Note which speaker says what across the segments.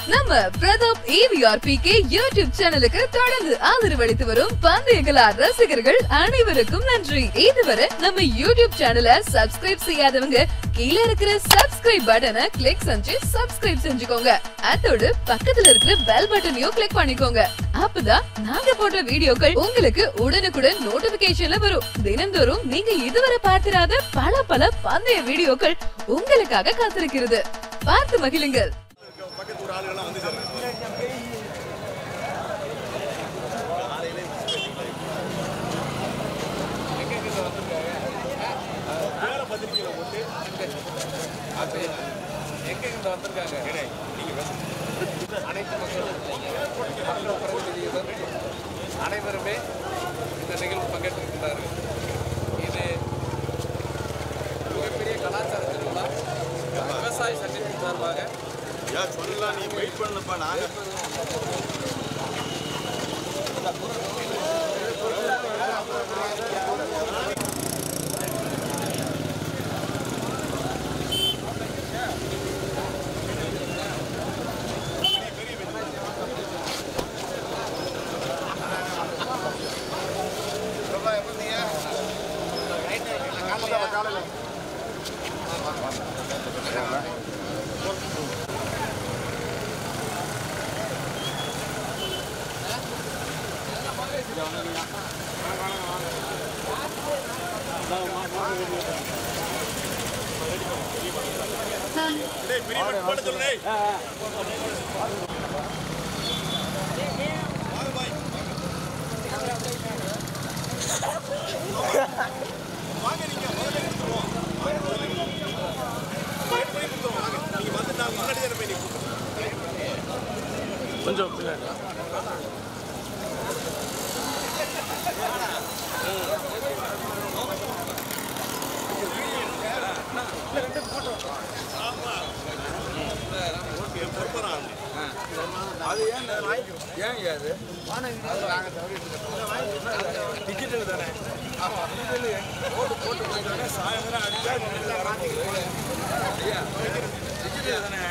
Speaker 1: நம்ம Pratap ஏவிஆர்பி K YouTube சேனலுக்கு தொடர்ந்து ஆதரவளித்து வரும் பந்தயகலா ரசிகர்கள் அனைவருக்கும் நன்றி இதுவரை நம்ம யூடியூப் சேனலை சப்ஸ்கிரைப் செய்யாதவங்க கீழே இருக்கிற சப்ஸ்கிரைப் பட்டனை கிளிக் செஞ்சு சப்ஸ்கிரைப் செஞ்சுக்கோங்க அதோடு பக்கத்துல இருக்கிற பெல் பட்டனையும் கிளிக் பண்ணிக்கோங்க அப்பதான் நாங்க போடுற வீடியோக்கள் உங்களுக்கு உடனுக்குடன் நோட்டிபிகேஷன்ல வரும் தினந்தோறும் நீங்க இதுவரை பார்த்திராத பல பல பந்தய வீடியோக்கள் உங்களுக்காக காத்திருக்கிறது பார்த்து மகிழுங்கள்
Speaker 2: பக்கத்து ஊர் ஆளுகள்லாம் வந்து சேருங்க வேற பத்திரிக்கையில போட்டு
Speaker 3: எங்கெங்க வந்திருக்காங்க அனைத்து மக்களும் மக்கள் பிரதிநிதிகளும் அனைவருமே இந்த நிகழ்வு பங்கேற்றிருக்கிறார்கள் இது மிகப்பெரிய கலாச்சார திருவிழா விவசாய சங்கத்தின் சார்பாக
Speaker 2: ஏன் சொல்லலாம் நீ வெயிட் பண்ணப்பா நாங்க டேய் பெரிய வண்டி போட சொல்லு டேய் வாங்க பாய் வாங்க நீங்க முதல்ல கொடுத்துருவோம் வாங்க முதல்ல வெயிட் பண்ணி கொடுத்துருவோம் வாங்க நீங்க வந்து நான் முன்னாடி தானே போய் நீங்க கொஞ்சம் பின்னாடி ஓகே பொறுப்பறான் அது ஏன் ஏன் அது டிஜிட்டல் தானே போட்டு போட்டு போயிட்டு சாயந்தரம் அடிச்சா ஐயா டிஜிட்டல் தானே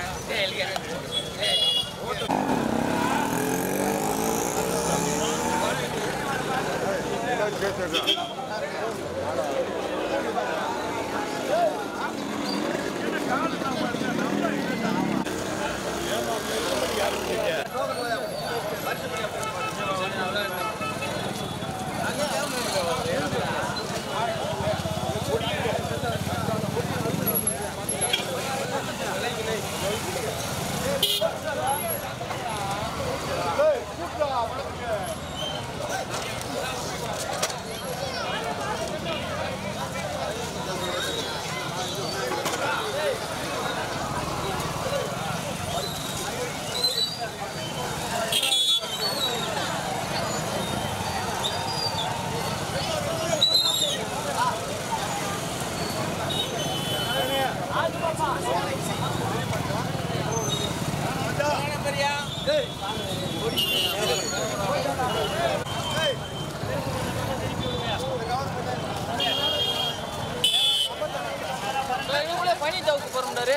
Speaker 3: பனி தவுக்கு போறோம்டாரு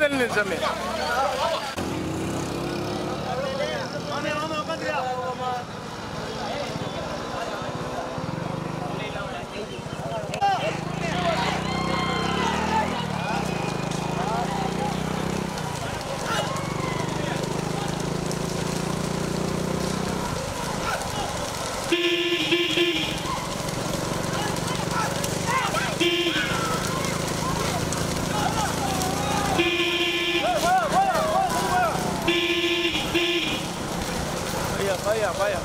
Speaker 4: தள்ளி நில்லு சாமி பையா பையா பையா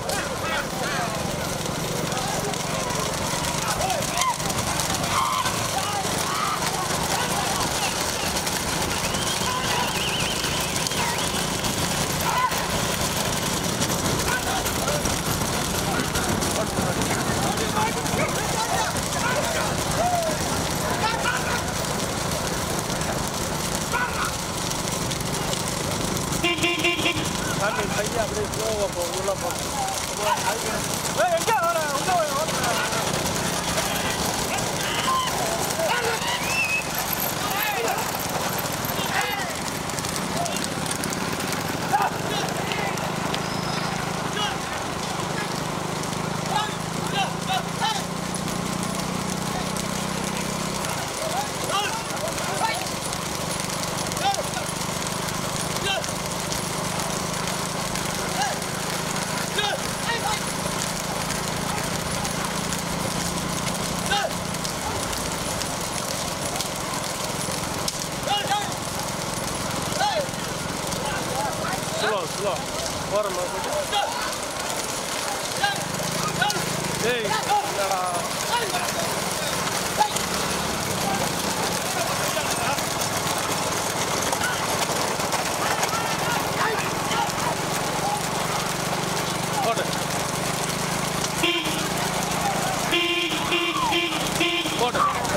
Speaker 4: சாமி பையா அப்படியே ஸ்லோவாக போ உள்ள போ ஏய், எங்க வர உள்ள வர, ஓடுற. ஸ்லோ ஸ்லோ போகிறோமா ஏய் என்னடா போடு போடு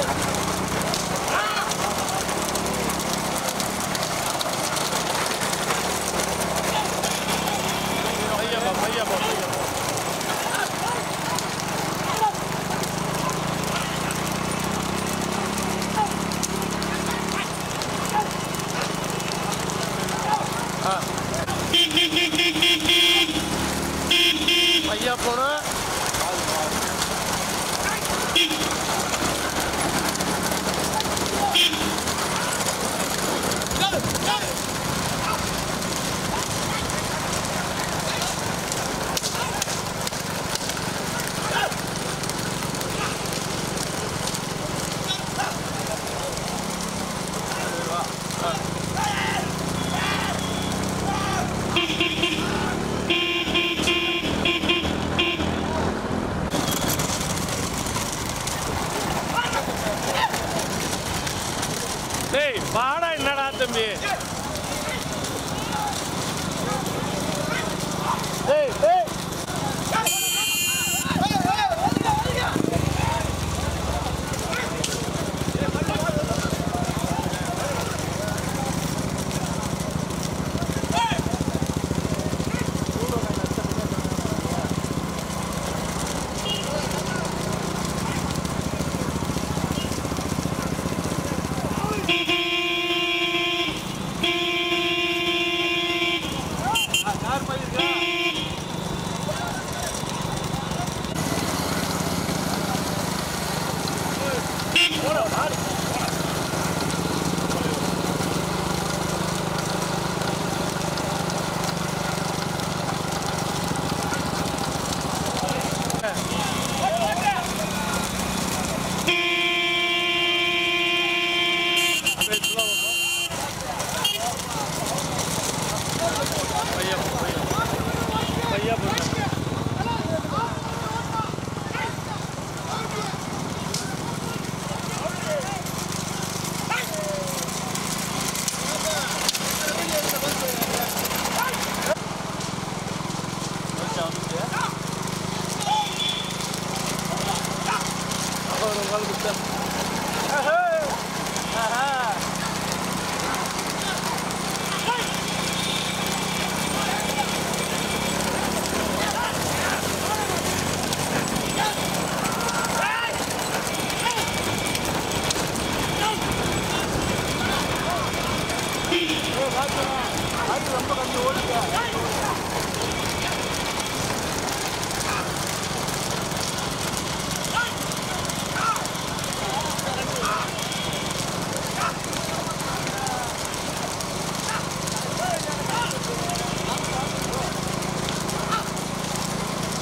Speaker 4: பையா போ பையா போ பையா போ ஆ பையா போனா டேய் வாடா என்னடா தம்பி டேய் டேய் பையா போ பையா பையா போ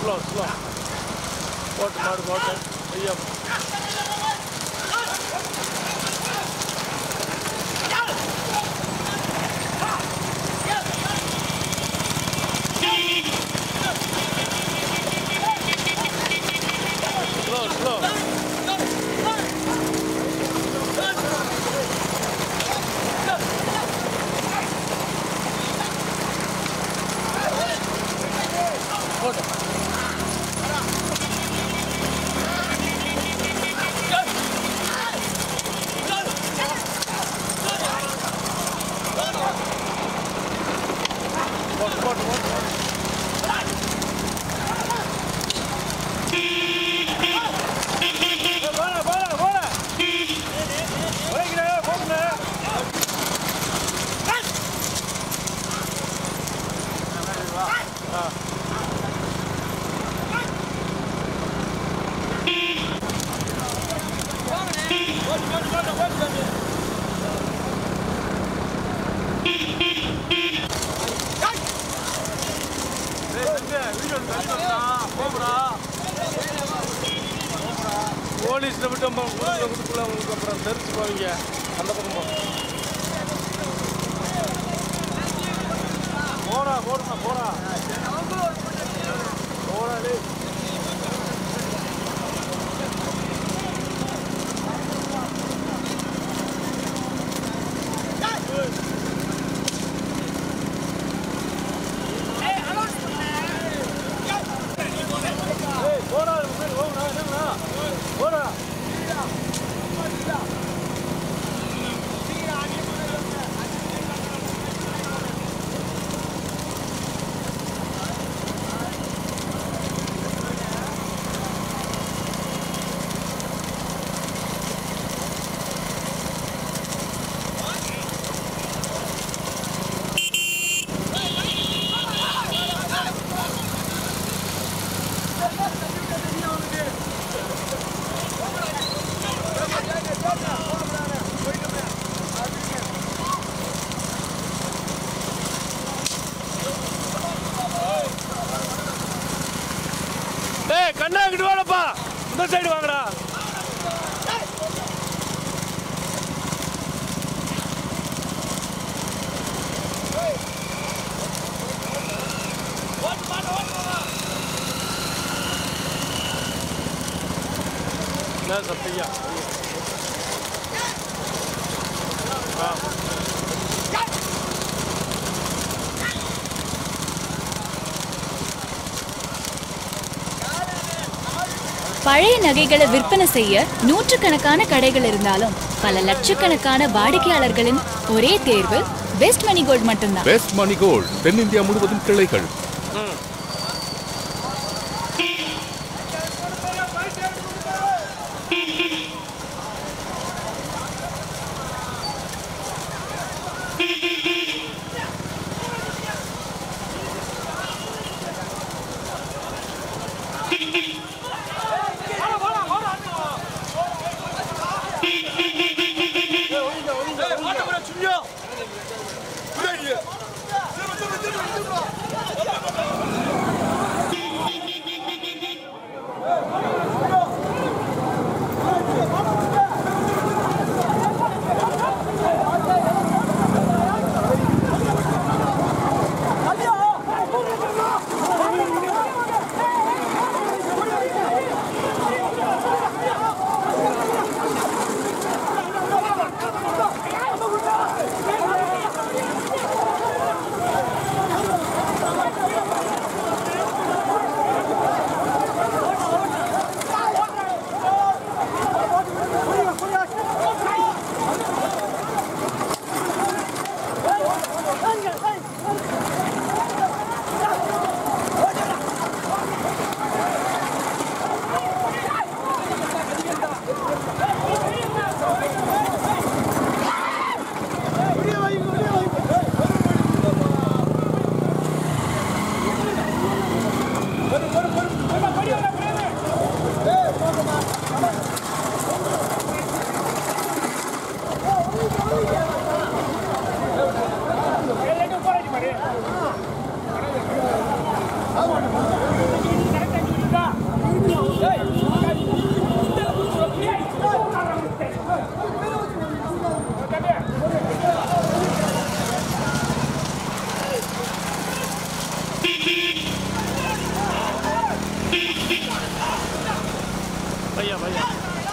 Speaker 4: ஸ்லோ ஸ்லோ போட்டு மாடு போட்டு ஐயா ஸ்லோ ஸ்லோ போட்டு போட்டு போட்டு போட்டு போட போட போட உரைக்கிறே போடுங்க போலீஸ்ல விட்டு கொடுக்கல உங்களுக்கு அப்புறம் தெரிஞ்சு போவீங்க அந்த பக்கம் போ. போடா போடுமா போடா போடா டேய். ஏய், போடா இது முன்னாடி போங்கடா, என்னங்கடா? போடா ஏய் கண்ணா இங்கிட்டு வாடப்பா இந்த சைடு வாங்கடா என்ன சப்பையா
Speaker 5: பழைய நகைகளை விற்பனை செய்ய நூற்றுக்கணக்கான கடைகள் இருந்தாலும் பல லட்சக்கணக்கான வாடிக்கையாளர்களின் ஒரே தேர்வு பெஸ்ட் மணி கோல்ட் மட்டும்தான்
Speaker 6: பெஸ்ட் மணி கோல்ட் தென்னிந்தியா முழுவதும் கிளைகள்
Speaker 4: ஏய் பையா பையா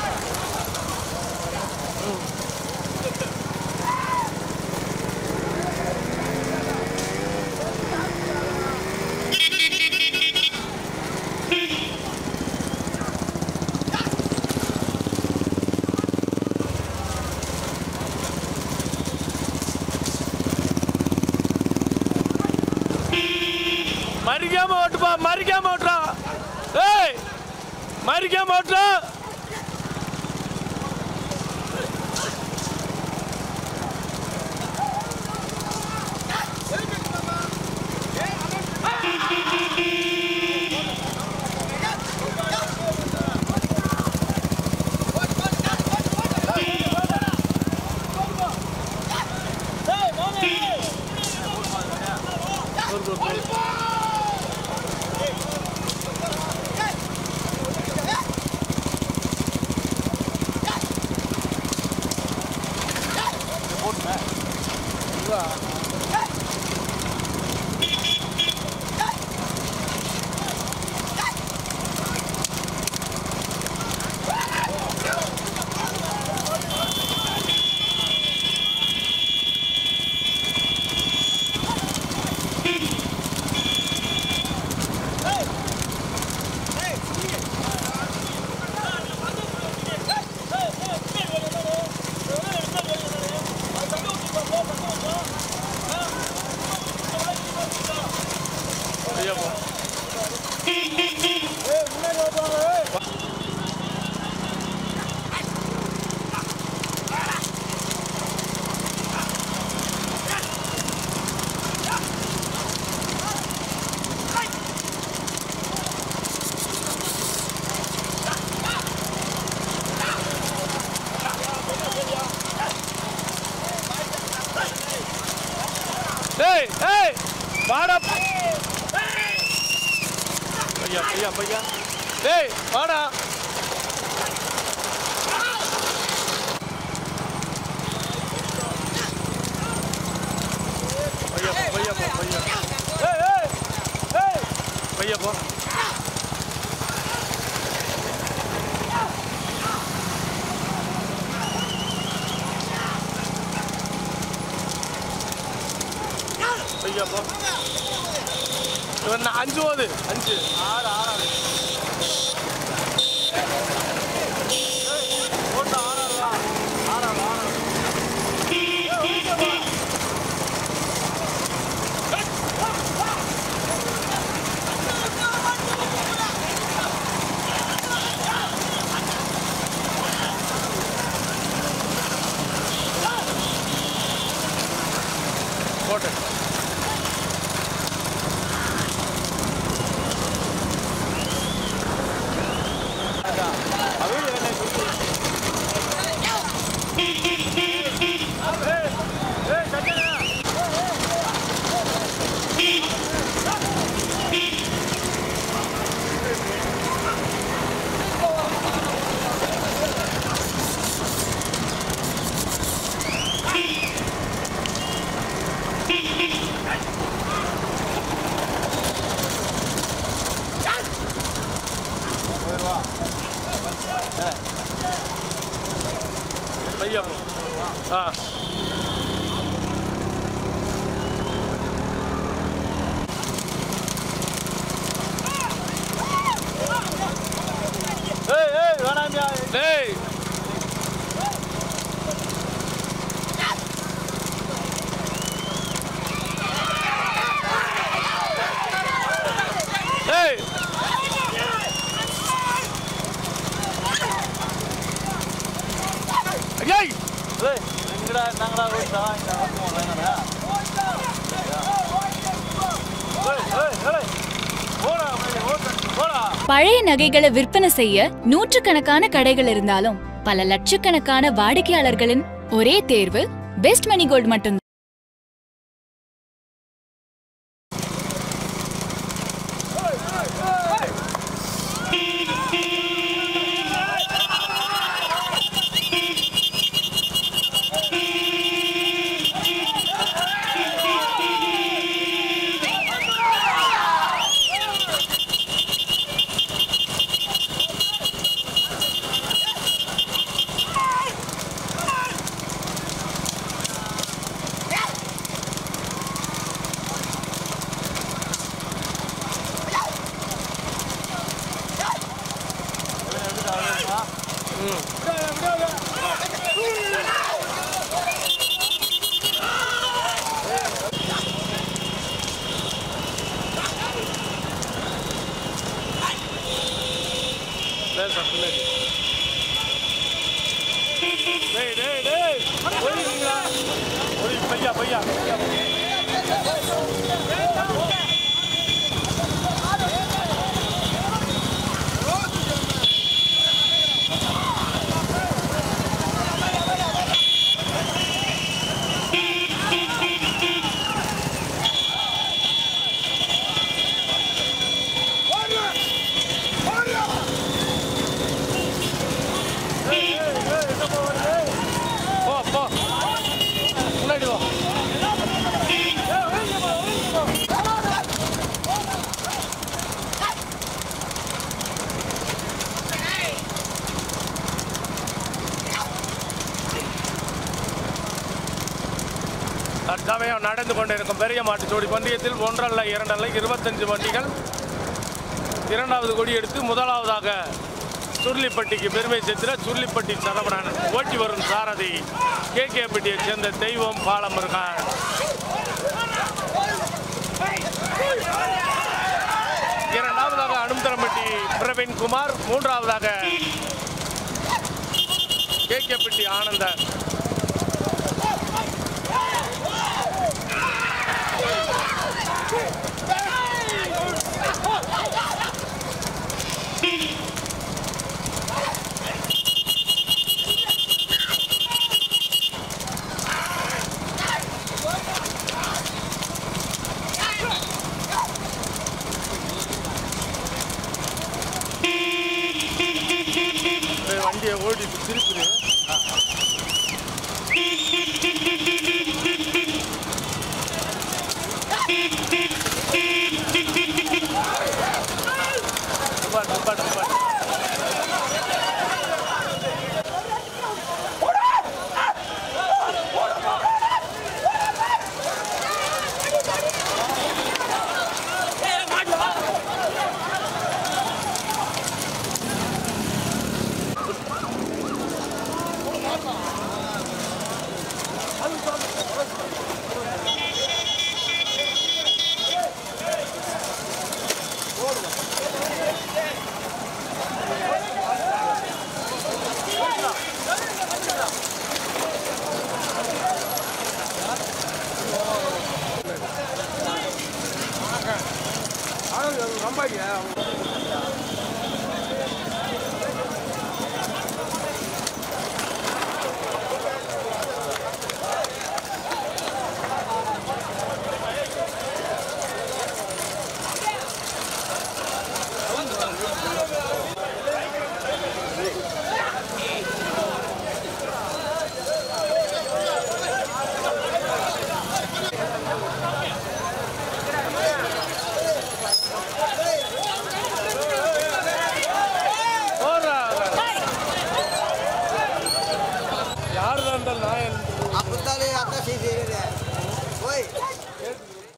Speaker 4: மறிக்காம ஓட்டுப்பா மறிக்காம ஓட்டுறா ஏய் மறிக்காம ஓட்டுறா ஏய் ஏய் வாடா பையா பையா பையா டேய் வாடா பையா போ, பையா போ, பையா ஏய் ஏய் ஏய் பையா போ பையா போ இவன் நான் அஞ்சு போகுது அஞ்சு ஆறு ஆறாவது போட்டு ஆறாவதா ஆறாவது ஆறாவது போட்டு பையா போ. ஆ ஏய் ஏய் வேணாமியா டேய் ஏய் ஏய் ஏய் எங்கடா நாங்கடா ஓட்டா இங்க ஓட்டுவோம் வேணாடா ஏய் ஏய் ஏய் போடா ஓட்டு போடா
Speaker 5: பழைய நகைகளை விற்பனை செய்ய நூற்றுக்கணக்கான கடைகள் இருந்தாலும் பல லட்சக்கணக்கான வாடிக்கையாளர்களின் ஒரே தேர்வு பெஸ்ட் மணி கோல்ட் மட்டும்
Speaker 4: லேசா பின்னாடி டேய் டேய் டேய் ஓடிங்களா ஓடி பையா பையா போ போ முன்னாடி வா தற்சமயம் நடந்து கொண்டிருக்கும் பெரிய மாட்டு ஜோடி பந்தயத்தில் ஒன்றல்ல இரண்டல்ல இருபத்தஞ்சு வண்டிகள் இரண்டாவது கொடி எடுத்து முதலாவதாக சுருளிப்பட்டிக்கு பெருமை சேர்த்துல சுருளிப்பட்டி சரவணன் ஓட்டி வரும் சாரதி கே கேப்பட்டியைச் சேர்ந்த தெய்வம் பாலமுருகன் இரண்டாவதாக அனுமதரம்பட்டி பிரவீன்குமார் மூன்றாவதாக கே கேப்பட்டி ஆனந்தன் இந்த வண்டியை ஓடி திருப்பிடு நிப்பாட்டு, நிப்பாட்டு, நிப்பாட்டு.